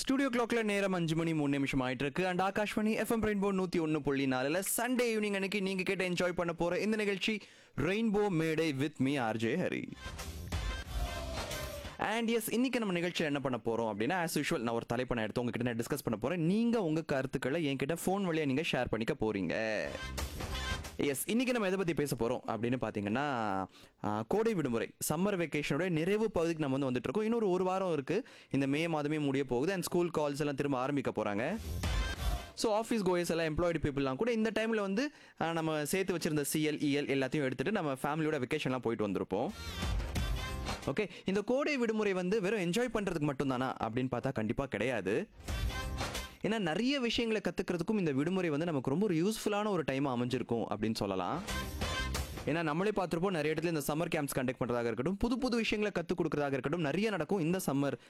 studio கிளாக்ல நேரம் அஞ்சு மணி மூணு நிமிஷம் ஆயிட்டு இருக்கு அண்ட் ஆகாஷ்மணி எஃப்எம் ரெயின்போ நூத்தி ஒன்னு புள்ளி நாலுல சண்டே ஈவினிங் அன்னைக்கு நீங்க கேட்ட என்ஜாய் பண்ண போற இந்த நிகழ்ச்சி ரெயின்போ மேடை with me RJ Hari and yes இன்னைக்கு நம்ம நிகழ்ச்சியில் என்ன பண்ண போறோம் அப்படின்னா ஆஸ் யூஷுவல் நான் ஒரு தலைப்பை நான் எடுத்து உங்ககிட்ட நான் டிஸ்கஸ் பண்ண போறேன் நீங்க உங்க கருத்துக்களை என்கிட்ட ஃபோன் வழியா நீங்க ஷேர் பண்ணிக்க போறீங்க எஸ் இன்னைக்கு நம்ம எதை பத்தி பேச போறோம் அப்படின்னு பாத்தீங்கன்னா ஆ, கோடை விடுமுறை சம்மர் வெக்கேஷனோட நிறைவு பகுதிக்கு நம்ம வந்து வந்துட்டு இருக்கோம் இன்னொரு ஒரு வாரம் இருக்கு இந்த மே மாதமே முடிய போகுது அண்ட் ஸ்கூல் கால்ஸ் எல்லாம் திரும்ப ஆரம்பிக்க போறாங்க ஸோ ஆஃபீஸ் கோயர்ஸ் எல்லாம் எம்ப்ளாய்டு பீப்புளெலாம் கூட இந்த டைமில் வந்து ஆ, நம்ம சேர்த்து வச்சிருந்த சிஎல் இஎல் எல்லாத்தையும் எடுத்துட்டு நம்ம ஃபேமிலியோட வெக்கேஷன்லாம் போயிட்டு வந்திருப்போம் ஓகே இந்த கோடை விடுமுறை வந்து வெறும் என்ஜாய் பண்ணுறதுக்கு மட்டும்தானா அப்படின்னு பார்த்தா கண்டிப்பாக கிடையாது ஏன்னா நிறைய விஷயங்களை கற்றுக்கிறதுக்கும் இந்த விடுமுறை வந்து நமக்கு ரொம்ப ஒரு யூஸ்ஃபுல்லான ஒரு டைம் அமைஞ்சிருக்கும் அப்படின்னு சொல்லலாம் ஏன்னா நம்மளே பார்த்துருப்போம் நிறைய இடத்துல இந்த சம்மர் கேம்ப்ஸ் கண்டக்ட் பண்ணுறதாக இருக்கட்டும் புது புது விஷயங்களை கற்றுக் கொடுக்குறதாக இருக்கட்டும் நிறைய நடக்கும் இந்த சம்மர்